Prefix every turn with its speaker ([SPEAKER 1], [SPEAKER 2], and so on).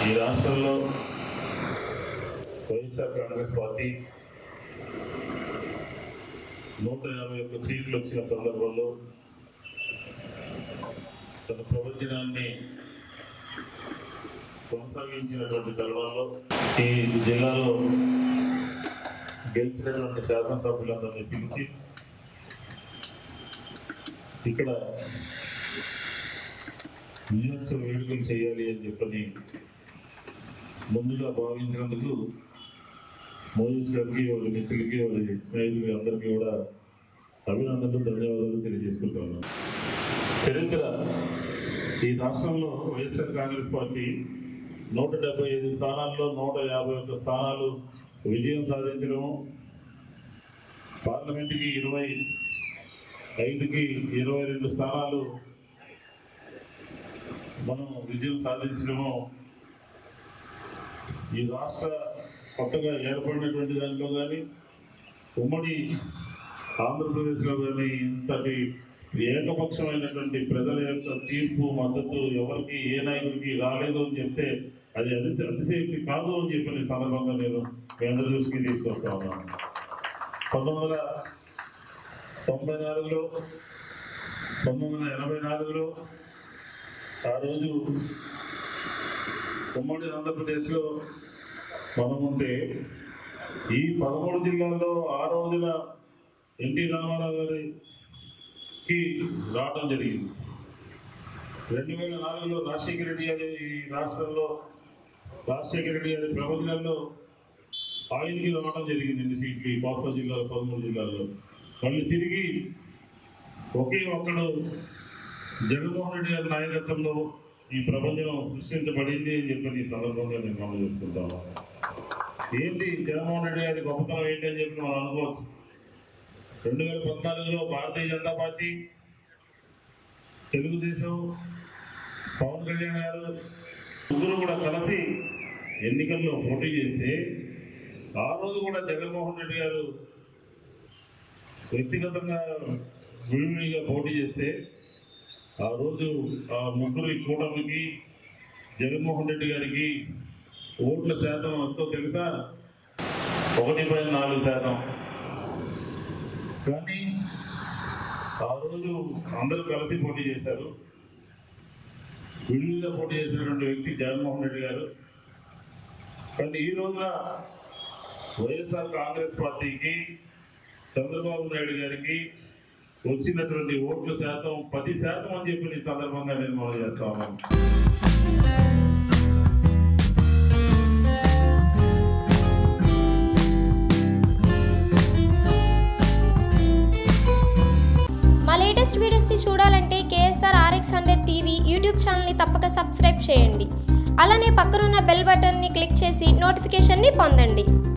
[SPEAKER 1] ఈ రాష్ట్రంలో వైఎస్ఆర్ కాంగ్రెస్ పార్టీ నూట యాభై ఒక్క సీట్లు వచ్చిన సందర్భంలో తన ప్రవచనాన్ని కొనసాగించినటువంటి తరుణంలో ఈ జిల్లాలో గెలిచినటువంటి శాసనసభ్యులందరినీ పిలిచి ఇక్కడ విజయోత్సవ వేడుకలు చేయాలి అని చెప్పని ముందుగా భావించినందుకు మోదీస్ గారికి వాళ్ళ మిత్రులకి వాళ్ళ స్నేహితులకి అందరికీ కూడా అభినందనలు ధన్యవాదాలు తెలియజేసుకుంటున్నాను చరిత్ర ఈ రాష్ట్రంలో వైఎస్ఆర్ కాంగ్రెస్ పార్టీ నూట డెబ్బై ఐదు స్థానాల్లో నూట యాభై ఒక్క స్థానాలు విజయం సాధించడము పార్లమెంట్కి ఇరవై ఐదుకి ఇరవై రెండు స్థానాలు మనం విజయం సాధించడము ఈ రాష్ట్ర కొత్తగా ఏర్పడినటువంటి దాంట్లో కానీ ఉమ్మడి ఆంధ్రప్రదేశ్లో కానీ ఇంతటి ఏకపక్షమైనటువంటి ప్రజల యొక్క తీర్పు మద్దతు ఎవరికి ఏ నాయకుడికి రాలేదు అని చెప్తే అది అతి అతిశయక్తి కాదు అని చెప్పిన సందర్భంగా నేను మీ అందరి దృష్టికి తీసుకొస్తా ఉన్నాను పంతొమ్మిది వందల తొంభై నాలుగులో పంతొమ్మిది వందల ఎనభై నాలుగులో ఆ రోజు ఉమ్మడి ఆంధ్రప్రదేశ్లో మనం ఉంటే ఈ పదమూడు జిల్లాల్లో ఆ రోజున ఎన్టీ రామారావు గారికి రావడం జరిగింది రెండు వేల నాలుగులో రాజశేఖర రెడ్డి గారి ఈ రాష్ట్రంలో రాజశేఖర రెడ్డి గారి ప్రవచనాల్లో ఆయనకి రావడం జరిగింది ఎన్ని సీట్లు ఈ కోస్తా జిల్లాలో పదమూడు జిల్లాల్లో మళ్ళీ తిరిగి ఒకే ఒక్కడు జగన్మోహన్ రెడ్డి గారి నాయకత్వంలో ఈ ప్రపంచం సృష్టించబడింది అని చెప్పి ఈ సందర్భంగా నేను మనం చేసుకుంటాను ఏంటి జగన్మోహన్ రెడ్డి గారి గొప్పతనం ఏంటి అని చెప్పి మనం అనుకోవచ్చు రెండు వేల పద్నాలుగులో భారతీయ జనతా పార్టీ తెలుగుదేశం పవన్ కళ్యాణ్ గారు ముగ్గురు కూడా కలిసి ఎన్నికల్లో పోటీ చేస్తే ఆ రోజు కూడా జగన్మోహన్ రెడ్డి గారు వ్యక్తిగతంగా విడివిడిగా పోటీ చేస్తే ఆ రోజు ఆ ముగ్గురు కూటమికి జగన్మోహన్ రెడ్డి గారికి ఓట్ల శాతం ఎంతో తెలుసా ఒకటి పాయింట్ నాలుగు శాతం కానీ ఆ రోజు అందరూ కలిసి పోటీ చేశారు విడివిడిగా పోటీ చేసినటువంటి వ్యక్తి జగన్మోహన్ రెడ్డి గారు కానీ ఈ రోజున వైఎస్ఆర్ కాంగ్రెస్ పార్టీకి చంద్రబాబు నాయుడు గారికి వచ్చినటువంటి ఓట్ల శాతం పది శాతం అని చెప్పి ఈ సందర్భంగా నేను మనం చేస్తా ఉన్నాను
[SPEAKER 2] మా లేటెస్ట్ వీడియోస్ని చూడాలంటే KSR RX hundred TV YouTube ఛానల్ని తప్పక సబ్స్క్రైబ్ చేయండి అలానే పక్కనున్న బెల్ బటన్ని క్లిక్ చేసి నోటిఫికేషన్ని పొందండి